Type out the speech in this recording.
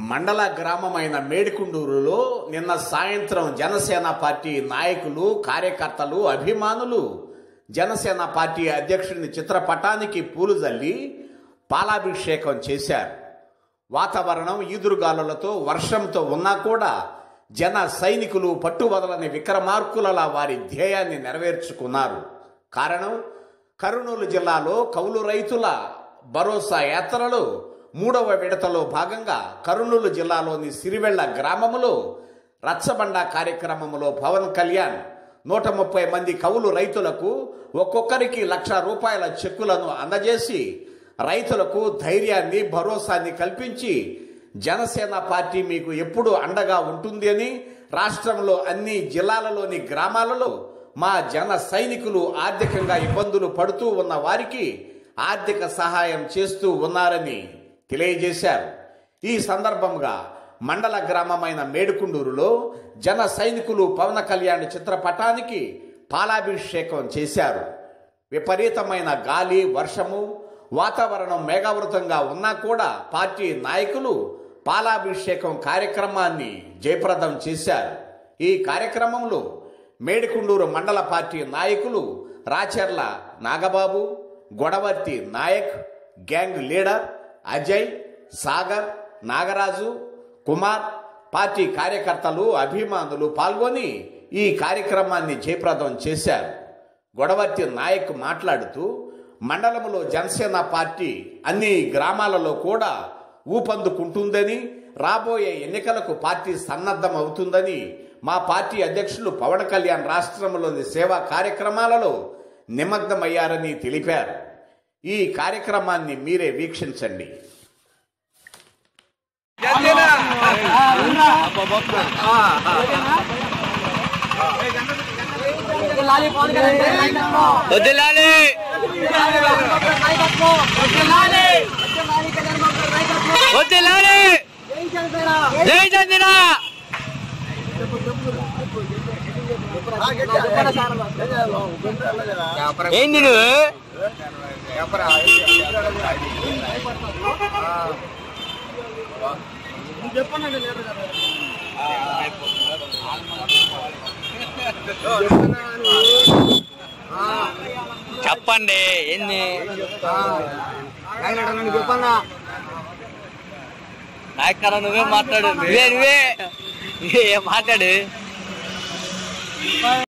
మండల గ్రామమైన మేడికుండూరులో నిన్న సాయంత్రం జనసేన పార్టీ నాయకులు కార్యకర్తలు అభిమానులు జనసేన పార్టీ అధ్యక్షుని చిత్రపటానికి పూలు జల్లి పాలాభిషేకం చేశారు వాతావరణం ఈదురుగాలులతో వర్షంతో ఉన్నా కూడా జన సైనికులు పట్టువదలని విక్రమార్కులలా వారి ధ్యేయాన్ని నెరవేర్చుకున్నారు కారణం కర్నూలు జిల్లాలో కౌలు రైతుల భరోసా యాత్రలో మూడవ విడతలో భాగంగా కర్నూలు జిల్లాలోని సిరివెళ్ల గ్రామములో రచ్చబండ కార్యక్రమంలో పవన్ కళ్యాణ్ నూట ముప్పై మంది కౌలు రైతులకు ఒక్కొక్కరికి లక్ష రూపాయల చెక్కులను అందజేసి రైతులకు ధైర్యాన్ని భరోసాని కల్పించి జనసేన పార్టీ మీకు ఎప్పుడు అండగా ఉంటుంది అని రాష్ట్రంలో అన్ని జిల్లాలలోని గ్రామాలలో మా జన సైనికులు ఆర్థికంగా ఇబ్బందులు పడుతూ ఉన్న వారికి ఆర్థిక సహాయం చేస్తూ ఉన్నారని తెలియజేశారు ఈ సందర్భంగా మండల గ్రామమైన మేడుకుండూరులో జన సైనికులు పవన్ కళ్యాణ్ చిత్రపటానికి పాలాభిషేకం చేశారు విపరీతమైన గాలి వర్షము వాతావరణం మేఘావృతంగా ఉన్నా కూడా పార్టీ నాయకులు పాలాభిషేకం కార్యక్రమాన్ని జయప్రదం చేశారు ఈ కార్యక్రమంలో మేడికుండూరు మండల పార్టీ నాయకులు Racharla Nagababu Godavarthi Nayak gang leader Ajay Sagar Nagaraju Kumar party కార్యకర్తలు అభిమానులు పాల్గొని ఈ కార్యక్రమాన్ని జయప్రదం చేశారు గొడవర్తి నాయక్ మాట్లాడుతూ మండలంలో జనసేన పార్టీ అన్ని గ్రామాలలో కూడా ఊపందుకుంటుందని రాబోయే ఎన్నికలకు పార్టీ సన్నద్ధం అవుతుందని మా పార్టీ అధ్యక్షులు పవన్ కళ్యాణ్ రాష్ట్రంలోని సేవా కార్యక్రమాలలో నిమగ్నమయ్యారని తెలిపారు ఈ కార్యక్రమాన్ని మీరే వీక్షించండి వదిలాలి వదిలాలి జై చంద్ర ఏంది నువ్వు చెప్పండి ఏంది నాయకరా నువ్వే మాట్లాడు నువ్వే నువ్వే నువ్వే మాట్లాడు